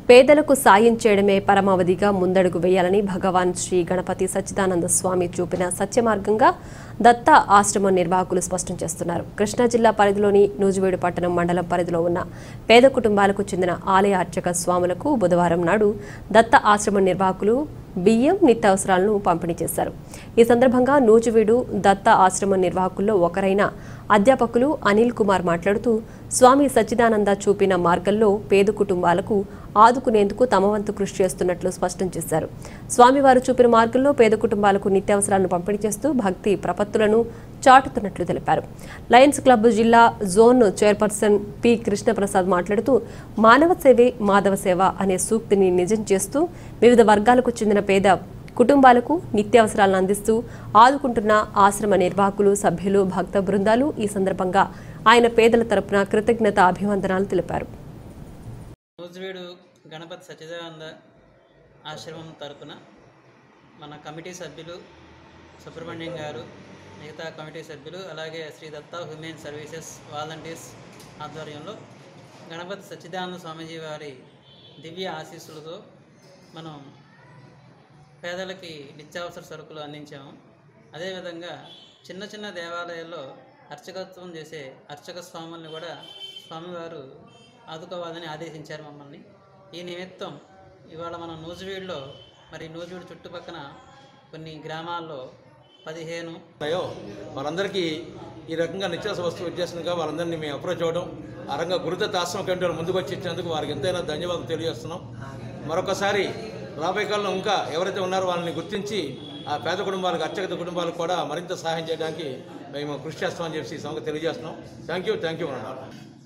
పేదలకు సాయం చేయడమే పరమావధిగా ముందడుగు వేయాలని భగవాన్ శ్రీ గణపతి సచ్చిదానంద స్వామి చూపిన సత్యమార్గంగా దత్త ఆశ్రమం నిర్వాహకులు స్పష్టం చేస్తున్నారు కృష్ణా జిల్లా పరిధిలోని నూజివీడు పట్టణం మండలం పరిధిలో ఉన్న పేద కుటుంబాలకు చెందిన ఆలయ అర్చక స్వాములకు బుధవారం నాడు దత్త ఆశ్రమం నిర్వాహకులు బియ్యం నిత్యావసరాలను పంపిణీ చేశారు ఈ సందర్భంగా నూజివీడు దత్త ఆశ్రమం నిర్వాహకుల్లో ఒకరైన అధ్యాపకులు అనిల్ కుమార్ మాట్లాడుతూ స్వామి సచ్చిదానంద చూపిన మార్గంలో పేద కుటుంబాలకు ఆదుకునేందుకు తమ వంతు కృషి చేస్తున్నట్లు స్పష్టం చేశారు స్వామివారు చూపిన మార్గంలో పేద కుటుంబాలకు నిత్యావసరాలను పంపిణీ చేస్తూ భక్తి ప్రపత్తులను చాటుతున్నట్లు తెలిపారు లయన్స్ క్లబ్ జిల్లా జోన్ చైర్పర్సన్ పి కృష్ణప్రసాద్ మాట్లాడుతూ మానవ సేవే మాధవ సేవ అనే సూక్తిని నిజం చేస్తూ వివిధ వర్గాలకు చెందిన పేద కుటుంబాలకు నిత్యావసరాలను అందిస్తూ ఆదుకుంటున్న ఆశ్రమ నిర్వాహకులు సభ్యులు భక్త బృందాలు ఈ సందర్భంగా ఆయన పేదల తరపున కృతజ్ఞత అభివందనాలు తెలిపారు రోజువేడు గణపతి సచ్చిదానంద ఆశ్రమం తరపున మన కమిటీ సభ్యులు సుబ్రహ్మణ్యం గారు మిగతా కమిటీ సభ్యులు అలాగే Shri Datta human services volunteers ఆధ్వర్యంలో గణపతి సచ్చిదానంద స్వామీజీ వారి దివ్య ఆశీస్సులతో మనం పేదలకి నిత్యావసర సరుకులు అందించాము అదేవిధంగా చిన్న చిన్న దేవాలయాల్లో అర్చకత్వం చేసే అర్చక స్వాముల్ని కూడా స్వామివారు ఆదుకోవాలని ఆదేశించారు మమ్మల్ని ఈ నిమిత్తం ఇవాళ మనం నూజివీడులో మరి నూజివీడు చుట్టుపక్కన కొన్ని గ్రామాల్లో పదిహేను ఉన్నాయో వాళ్ళందరికీ ఈ రకంగా నిత్యావసర వస్తువు వచ్చేసిందిగా వాళ్ళందరినీ మేము అప్రోచ్ అవ్వడం ఆ రకంగా గురుదత్త ఆశ్రమం కమిటీ వాళ్ళు ముందుకు వచ్చి ఇచ్చినందుకు వారికి ఎంతైనా ధన్యవాదాలు తెలియజేస్తున్నాం మరొకసారి రాబోయే కాలంలో ఇంకా ఎవరైతే ఉన్నారో వాళ్ళని గుర్తించి ఆ పేద కుటుంబాలకు అత్యగత కుటుంబాలకు కూడా మరింత సహాయం చేయడానికి మేము కృషి చేస్తామని చెప్పి ఈ సంగతి తెలియజేస్తున్నాం థ్యాంక్ యూ థ్యాంక్ యూ అన్నారు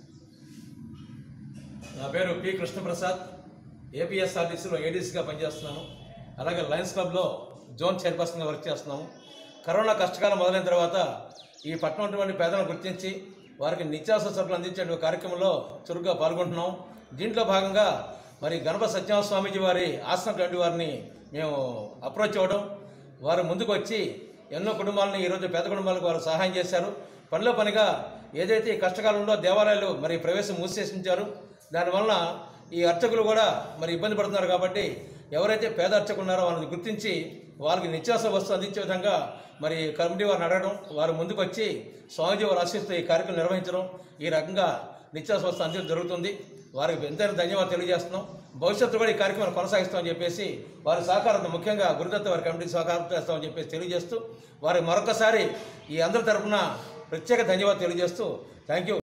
నా పేరు పి కృష్ణప్రసాద్ ఏపీఎస్ఆర్టీసీలో ఏడీసీగా పనిచేస్తున్నాను అలాగే లయన్స్ క్లబ్లో జోన్ చైర్పర్సన్గా వర్క్ చేస్తున్నాము కరోనా కష్టకాలం మొదలైన తర్వాత ఈ పట్టణం ఉన్నటువంటి పేదలను గుర్తించి వారికి నిత్యావసర సరుకులు అందించే కార్యక్రమంలో చురుగ్గా పాల్గొంటున్నాం దీంట్లో భాగంగా మరి గణపతి సత్యనారాయణ స్వామీజీ వారి ఆశ్రమం కమిటీ వారిని మేము అప్రోచ్ అవ్వడం వారు ముందుకు వచ్చి ఎన్నో కుటుంబాలను ఈరోజు పేద కుటుంబాలకు వారు సహాయం చేశారు పనిలో పనిగా ఏదైతే ఈ కష్టకాలంలో దేవాలయాలు మరి ప్రవేశం మూసేసించారు దానివలన ఈ అర్చకులు కూడా మరి ఇబ్బంది పడుతున్నారు కాబట్టి ఎవరైతే పేద అర్చకులు ఉన్నారో వాళ్ళని గుర్తించి వాళ్ళకి నిత్యావసర వస్తువు అందించే విధంగా మరి కమిటీ వారిని అడగడం వారు ముందుకు వచ్చి స్వామిజీ వారు ఆశిస్తూ ఈ కార్యక్రమం నిర్వహించడం ఈ రకంగా నిత్యావసర వస్తువు అందించడం జరుగుతుంది వారికి ఎంతైనా ధన్యవాదాలు తెలియజేస్తున్నాం భవిష్యత్తు కూడా ఈ కార్యక్రమాన్ని కొనసాగిస్తామని చెప్పేసి వారి సహకారంతో ముఖ్యంగా గురుదత్త వారి కమిటీ సహకారం చేస్తామని చెప్పేసి తెలియజేస్తూ వారి మరొకసారి ఈ అందరి తరపున ప్రత్యేక ధన్యవాదాలు తెలియజేస్తూ థ్యాంక్ యూ